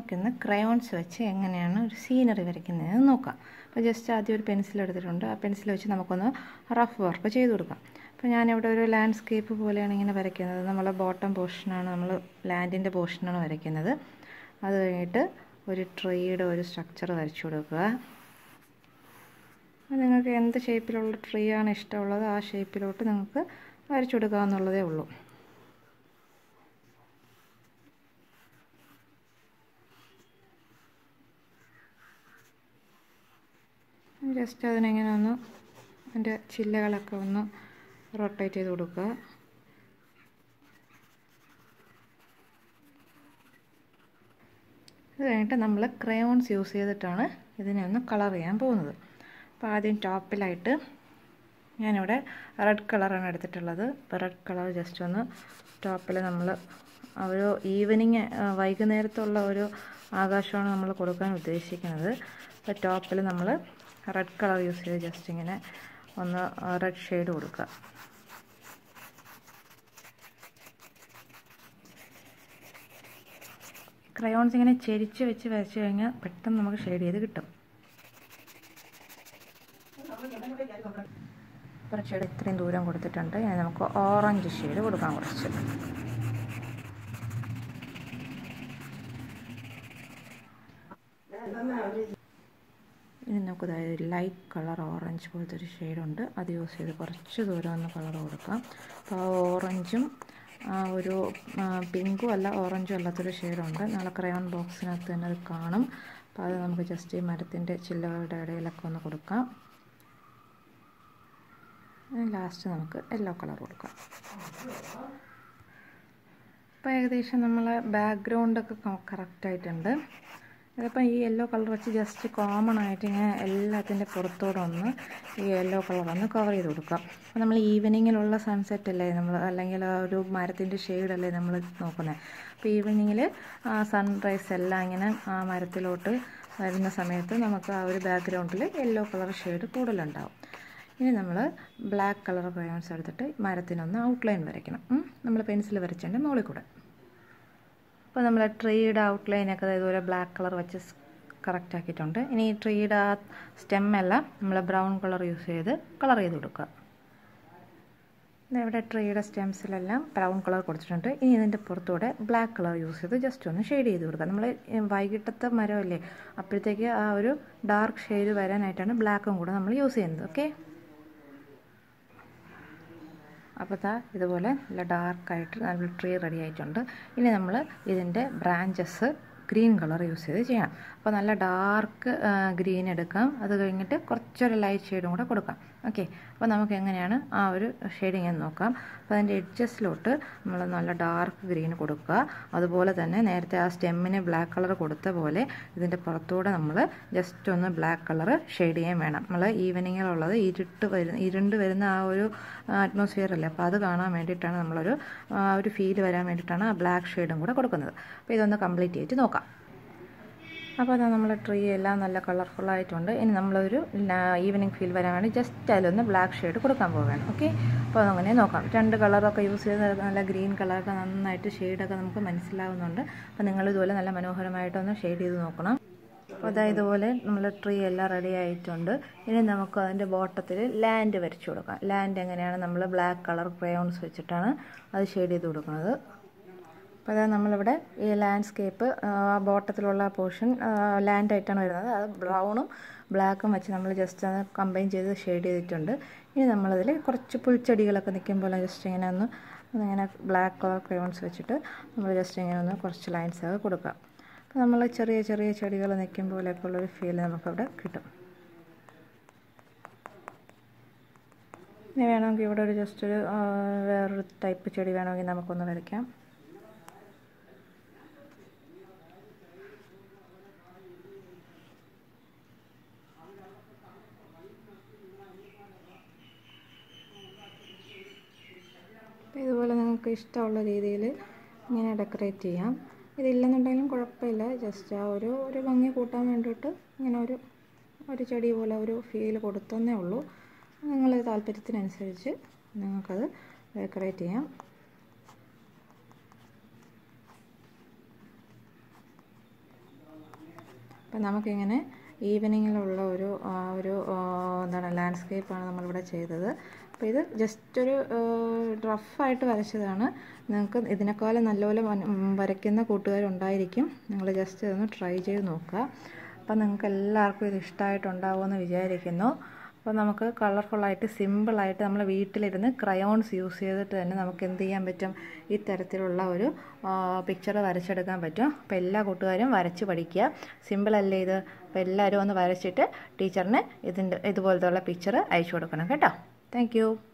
നമുക്കിന്ന് ക്രയോൺസ് വെച്ച് എങ്ങനെയാണ് ഒരു സീനറി വരയ്ക്കുന്നതെന്ന് നോക്കാം അപ്പോൾ ജസ്റ്റ് ആദ്യം ഒരു പെൻസിൽ എടുത്തിട്ടുണ്ട് ആ പെൻസിൽ വെച്ച് നമുക്കൊന്ന് റഫ് വർക്ക് ചെയ്ത് കൊടുക്കാം അപ്പോൾ ഞാനിവിടെ ഒരു ലാൻഡ്സ്കേപ്പ് പോലെയാണ് ഇങ്ങനെ വരയ്ക്കുന്നത് നമ്മളെ ബോട്ടം പോർഷനാണ് നമ്മൾ ലാൻഡിൻ്റെ പോർഷനാണ് വരയ്ക്കുന്നത് അത് കഴിഞ്ഞിട്ട് ഒരു ട്രീയുടെ ഒരു സ്ട്രക്ചർ വരച്ചു കൊടുക്കുക നിങ്ങൾക്ക് എന്ത് ഷേപ്പിലുള്ള ട്രീ ആണ് ഇഷ്ടമുള്ളത് ആ ഷേപ്പിലോട്ട് നിങ്ങൾക്ക് വരച്ചു കൊടുക്കാവുന്നുള്ളതേ ഉള്ളൂ ജസ്റ്റ് അതിനെങ്ങനെ ഒന്ന് അതിൻ്റെ ചില്ലകളൊക്കെ ഒന്ന് റൊട്ടേറ്റ് ചെയ്ത് കൊടുക്കുക അത് കഴിഞ്ഞിട്ട് നമ്മൾ ക്രയോൺസ് യൂസ് ചെയ്തിട്ടാണ് ഇതിനെ ഒന്ന് കളർ ചെയ്യാൻ പോകുന്നത് അപ്പോൾ ആദ്യം ടോപ്പിലായിട്ട് ഞാനിവിടെ റെഡ് കളറാണ് എടുത്തിട്ടുള്ളത് അപ്പോൾ റെഡ് കളർ ജസ്റ്റ് ഒന്ന് ടോപ്പിൽ നമ്മൾ ഒരു ഈവനിങ് വൈകുന്നേരത്തുള്ള ഒരു ആകാശമാണ് നമ്മൾ കൊടുക്കാൻ ഉദ്ദേശിക്കുന്നത് അപ്പോൾ ടോപ്പിൽ നമ്മൾ റെഡ് കളർ യൂസ് ചെയ്ത് ജസ്റ്റ് ഇങ്ങനെ ഒന്ന് റെഡ് ഷെയ്ഡ് കൊടുക്കുക ക്രയോൺസ് ഇങ്ങനെ ചെരിച്ച് വെച്ച് വരച്ച് കഴിഞ്ഞാൽ പെട്ടെന്ന് നമുക്ക് ഷെയ്ഡ് ചെയ്ത് കിട്ടും കുറച്ച് ഷെയ്ഡ് ഇത്രയും ദൂരം കൊടുത്തിട്ടുണ്ട് ഇനി നമുക്ക് ഓറഞ്ച് ഷെയ്ഡ് കൊടുക്കാം കുറച്ച് ഇനി നമുക്ക് അതായത് ലൈറ്റ് കളർ ഓറഞ്ച് പോലത്തെ ഒരു ഷെയ്ഡുണ്ട് അത് യൂസ് ചെയ്ത് കുറച്ച് ദൂരം ഒന്ന് കളർ കൊടുക്കാം അപ്പോൾ ആ ഓറഞ്ചും ആ ഒരു പിങ്കും അല്ല ഓറഞ്ചും അല്ലാത്തൊരു ഷെയ്ഡുണ്ട് നാളെ ക്രയോൺ ബോക്സിനകത്ത് തന്നെ അത് കാണും അപ്പോൾ അത് നമുക്ക് ജസ്റ്റ് ഈ മരത്തിൻ്റെ ചില്ലകളുടെ ഇടയിലൊക്കെ ഒന്ന് കൊടുക്കാം ലാസ്റ്റ് നമുക്ക് യെല്ലോ കളർ കൊടുക്കാം അപ്പോൾ ഏകദേശം നമ്മളെ ബാക്ക്ഗ്രൗണ്ടൊക്കെ കറക്റ്റായിട്ടുണ്ട് ഇതിപ്പോൾ ഈ യെല്ലോ കളർ വെച്ച് ജസ്റ്റ് കോമൺ ആയിട്ട് ഇങ്ങനെ എല്ലാത്തിൻ്റെ പുറത്തോടെ ഒന്ന് ഈ യെല്ലോ കളർ ഒന്ന് കവർ ചെയ്ത് കൊടുക്കാം അപ്പോൾ നമ്മൾ ഈവനിങ്ങിലുള്ള സൺസെറ്റ് അല്ലേ നമ്മൾ അല്ലെങ്കിൽ ആ ഒരു മരത്തിൻ്റെ ഷെയ്ഡല്ലേ നമ്മൾ നോക്കുന്നത് അപ്പോൾ ഈവനിങ്ങിൽ ആ സൺറൈസ് എല്ലാം ഇങ്ങനെ ആ മരത്തിലോട്ട് വരുന്ന സമയത്ത് നമുക്ക് ആ ഒരു ബാക്ക്ഗ്രൗണ്ടിൽ യെല്ലോ കളർ ഷെയ്ഡ് കൂടുതലുണ്ടാവും ഇനി നമ്മൾ ബ്ലാക്ക് കളർ ക്രയോൺസ് എടുത്തിട്ട് മരത്തിനൊന്ന് ഔട്ട്ലൈൻ വരയ്ക്കണം നമ്മൾ പെൻസിൽ വരച്ചതിൻ്റെ മുകളിൽ കൂടെ അപ്പോൾ നമ്മൾ ട്രീയുടെ ഔട്ട്ലൈനൊക്കെ ഇതുപോലെ ബ്ലാക്ക് കളർ വെച്ച് കറക്റ്റ് ആക്കിയിട്ടുണ്ട് ഇനി ഈ ട്രീയുടെ ആ സ്റ്റെമ്മെല്ലാം നമ്മൾ ബ്രൗൺ കളർ യൂസ് ചെയ്ത് കളർ ചെയ്ത് കൊടുക്കുക ഇവിടെ ട്രീയുടെ സ്റ്റെംസിലെല്ലാം ബ്രൗൺ കളർ കൊടുത്തിട്ടുണ്ട് ഇനി ഇതിൻ്റെ പുറത്തൂടെ ബ്ലാക്ക് കളർ യൂസ് ചെയ്ത് ജസ്റ്റ് ഒന്ന് ഷെയ്ഡ് ചെയ്ത് കൊടുക്കുക നമ്മൾ വൈകിട്ടത്തെ മരമല്ലേ അപ്പോഴത്തേക്ക് ആ ഒരു ഡാർക്ക് ഷെയ്ഡ് വരാനായിട്ടാണ് ബ്ലാക്കും കൂടെ നമ്മൾ യൂസ് ചെയ്യുന്നത് ഓക്കെ അപ്പോൾ ദാ ഇതുപോലെ നല്ല ഡാർക്കായിട്ട് നല്ല ട്രീ റെഡി ആയിട്ടുണ്ട് ഇനി നമ്മൾ ഇതിൻ്റെ ബ്രാഞ്ചസ് ഗ്രീൻ കളർ യൂസ് ചെയ്ത് ചെയ്യണം അപ്പോൾ നല്ല ഡാർക്ക് ഗ്രീൻ എടുക്കാം അത് കഴിഞ്ഞിട്ട് കുറച്ചൊരു ലൈറ്റ് ഷെയ്ഡും കൂടെ കൊടുക്കാം ഓക്കെ അപ്പോൾ നമുക്ക് എങ്ങനെയാണ് ആ ഒരു ഷെയ്ഡിങ് എന്ന് നോക്കാം അപ്പോൾ അതിൻ്റെ എഡ്ജസിലോട്ട് നമ്മൾ നല്ല ഡാർക്ക് ഗ്രീൻ കൊടുക്കുക അതുപോലെ തന്നെ നേരത്തെ ആ സ്റ്റെമ്മിന് ബ്ലാക്ക് കളർ കൊടുത്ത പോലെ ഇതിൻ്റെ പുറത്തൂടെ നമ്മൾ ജസ്റ്റ് ഒന്ന് ബ്ലാക്ക് കളർ ഷെയ്ഡ് ചെയ്യാൻ വേണം നമ്മൾ ഈവനിങ്ങിലുള്ളത് ഇരുട്ട് വരുന്ന ഇരുണ്ട് വരുന്ന ആ ഒരു അറ്റ്മോസ്ഫിയർ അല്ലേ അപ്പോൾ അത് കാണാൻ വേണ്ടിയിട്ടാണ് നമ്മളൊരു ഒരു ഫീൽ വരാൻ വേണ്ടിയിട്ടാണ് ആ ബ്ലാക്ക് ഷെയ്ഡും കൂടെ കൊടുക്കുന്നത് അപ്പോൾ ഇതൊന്ന് കംപ്ലീറ്റ് ചെയ്തിട്ട് നോക്കാം അപ്പോൾ അതാ നമ്മൾ ട്രീ എല്ലാം നല്ല കളർഫുള്ളായിട്ടുണ്ട് ഇനി നമ്മളൊരു ഈവനിങ് ഫീൽ വരാൻ വേണ്ടി ജസ്റ്റ് അതിലൊന്ന് ബ്ലാക്ക് ഷെയ്ഡ് കൊടുക്കാൻ പോവുകയാണ് ഓക്കെ അപ്പോൾ അതങ്ങനെ നോക്കാം രണ്ട് കളറൊക്കെ യൂസ് ചെയ്ത് നല്ല ഗ്രീൻ കളറൊക്കെ നന്നായിട്ട് ഷെയ്ഡൊക്കെ നമുക്ക് മനസ്സിലാവുന്നുണ്ട് അപ്പോൾ നിങ്ങൾ ഇതുപോലെ നല്ല മനോഹരമായിട്ടൊന്ന് ഷെയ്ഡ് ചെയ്ത് നോക്കണം അപ്പോൾ അതായത് ഇതുപോലെ നമ്മൾ ട്രീ എല്ലാം റെഡി ആയിട്ടുണ്ട് ഇനി നമുക്ക് അതിൻ്റെ ബോട്ടത്തിൽ ലാൻഡ് വരച്ചു കൊടുക്കാം ലാൻഡ് എങ്ങനെയാണ് നമ്മൾ ബ്ലാക്ക് കളർ ക്രയോൺസ് വെച്ചിട്ടാണ് അത് ഷെയ്ഡ് ചെയ്ത് കൊടുക്കുന്നത് അപ്പോൾ അതായത് നമ്മളിവിടെ ഈ ലാൻഡ്സ്കേപ്പ് ആ ബോട്ടത്തിലുള്ള പോർഷൻ ലാൻഡായിട്ടാണ് വരുന്നത് അത് ബ്രൗണും ബ്ലാക്കും വെച്ച് നമ്മൾ ജസ്റ്റ് അത് കമ്പൈൻ ചെയ്ത് ഷെയ്ഡ് ചെയ്തിട്ടുണ്ട് ഇനി നമ്മളതിൽ കുറച്ച് പുൽച്ചെടികളൊക്കെ നിൽക്കുമ്പോൾ ജസ്റ്റ് ഇങ്ങനെ ഒന്ന് ഇങ്ങനെ ബ്ലാക്ക് കളർ ക്രയോൺസ് വെച്ചിട്ട് നമ്മൾ ജസ്റ്റ് ഇങ്ങനെ ഒന്ന് കുറച്ച് ലൈൻസ് ഒക്കെ കൊടുക്കാം അപ്പോൾ നമ്മൾ ചെറിയ ചെറിയ ചെടികൾ നിൽക്കുമ്പോഴൊക്കെ ഉള്ളൊരു ഫീൽ നമുക്കവിടെ കിട്ടും ഇനി വേണമെങ്കിൽ ഇവിടെ ഒരു ജസ്റ്റ് ഒരു വേറൊരു ടൈപ്പ് ചെടി വേണമെങ്കിൽ നമുക്കൊന്ന് വരയ്ക്കാം ഇതുപോലെ നിങ്ങൾക്ക് ഇഷ്ടമുള്ള രീതിയിൽ ഇങ്ങനെ ഡെക്കറേറ്റ് ചെയ്യാം ഇതില്ലെന്നുണ്ടെങ്കിലും കുഴപ്പമില്ല ജസ്റ്റ് ആ ഒരു ഒരു ഭംഗി കൂട്ടാൻ വേണ്ടിയിട്ട് ഇങ്ങനെ ഒരു ഒരു ചെടി പോലെ ഒരു ഫീൽ കൊടുത്തന്നേ ഉള്ളൂ നിങ്ങൾ താല്പര്യത്തിനനുസരിച്ച് നിങ്ങൾക്കത് ഡെക്കറേറ്റ് ചെയ്യാം അപ്പം നമുക്കിങ്ങനെ ഈവനിങ്ങിലുള്ള ഒരു ആ, ഒരു ആ, എന്താണ് ലാൻഡ്സ്കേപ്പാണ് നമ്മളിവിടെ ചെയ്തത് അപ്പോൾ ഇത് ജസ്റ്റ് ഒരു റഫായിട്ട് വരച്ചതാണ് നിങ്ങൾക്ക് ഇതിനേക്കാളും നല്ലപോലെ വന- ഉം, വരയ്ക്കുന്ന കൂട്ടുകാരുണ്ടായിരിക്കും നിങ്ങൾ ജസ്റ്റ് ഇതൊന്ന് ട്രൈ ചെയ്ത് നോക്കുക അപ്പോൾ നിങ്ങൾക്ക് എല്ലാവർക്കും ഇത് ഇഷ്ടമായിട്ടുണ്ടാവുമെന്ന് വിചാരിക്കുന്നു അപ്പോൾ നമുക്ക് കളർഫുള്ളായിട്ട് സിമ്പിളായിട്ട് നമ്മൾ വീട്ടിലിരുന്ന് ക്രയോൺസ് യൂസ് ചെയ്തിട്ട് തന്നെ നമുക്ക് എന്ത് ചെയ്യാൻ പറ്റും ഈ തരത്തിലുള്ള ഒരു പിക്ചർ വരച്ചെടുക്കാൻ പറ്റും അപ്പോൾ എല്ലാ കൂട്ടുകാരും വരച്ച് പഠിക്കുക സിമ്പിളല്ലേ ഇത് അപ്പോൾ എല്ലാവരും ഒന്ന് വരച്ചിട്ട് ടീച്ചറിന് ഇതിൻ്റെ ഇതുപോലത്തെ ഉള്ള പിക്ചർ അയച്ചു കൊടുക്കണം കേട്ടോ താങ്ക്